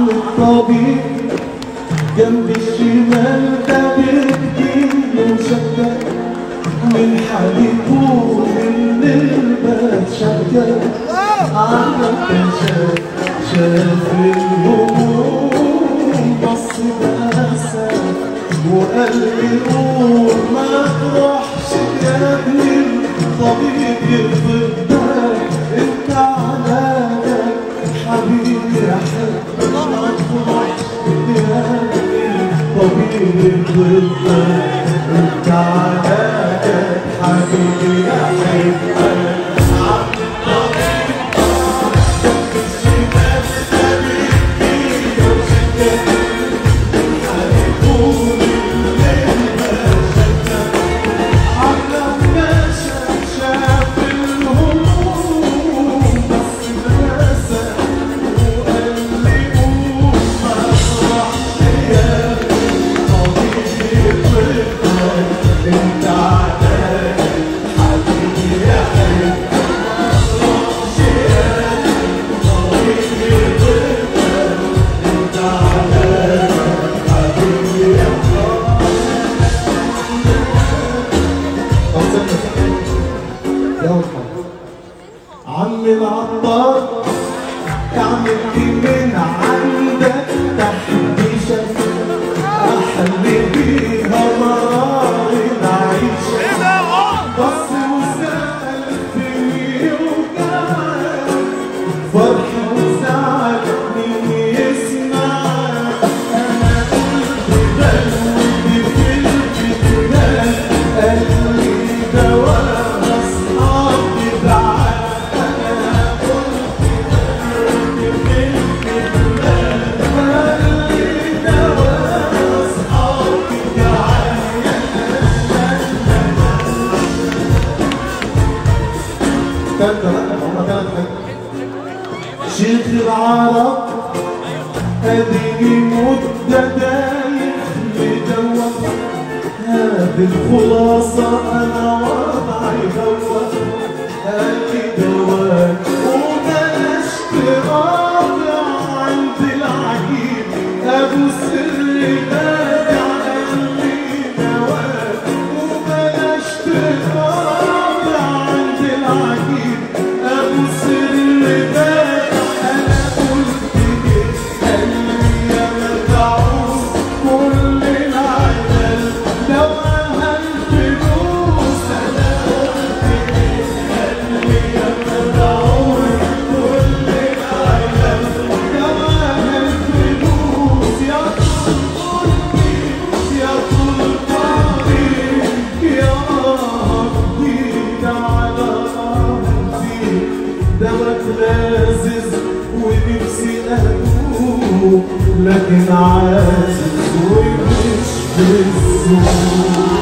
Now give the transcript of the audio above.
عم الطبيب جنب الشمال ده بيدي مشكك من حبيبه من الباب شكك عمك شاف شاف الهموم بص بأسى وقال لي قوم ما تروحش يا ابني الطبيب يفضل انت علاجك حبيبي يا حبيبي ما تروحش يا ابني الطبيب يفضل انت علاجك حبيبي يا حبيبي عم العطار اعمل لي من عندك تحبيشة احلي بيها مرار العيشة بص وسأل فيني وقال فرح وزعل مين يسمع انا قلت بلوي في الفتنة قال لي دواء اصحابي بعد انا قلت بلوي في الفتنة قال لي دواء اصحابي بعد كان ده لا هم كانت حاجة شيخ العرب هذه مدة دايخ مدوخ هذه الخلاصة أنا وضعي دوخ هاتي دواك وبلاش تراجع عند العجيب أبو سر نادع قلبي دواك وبلاش تراجع عند العجيب أبو سر نادع أنا قلت إيه قلبي يا مدعوس كل العدل لو أهل فلوس أنا قلت إيه قلبي يا مدعوس كل العدل لو أهل فلوس يا طول قلبي يا طول قلبي يا ربي على أرضي دمك لازز ونفسي أدوب لكن عازز ومش بالذوق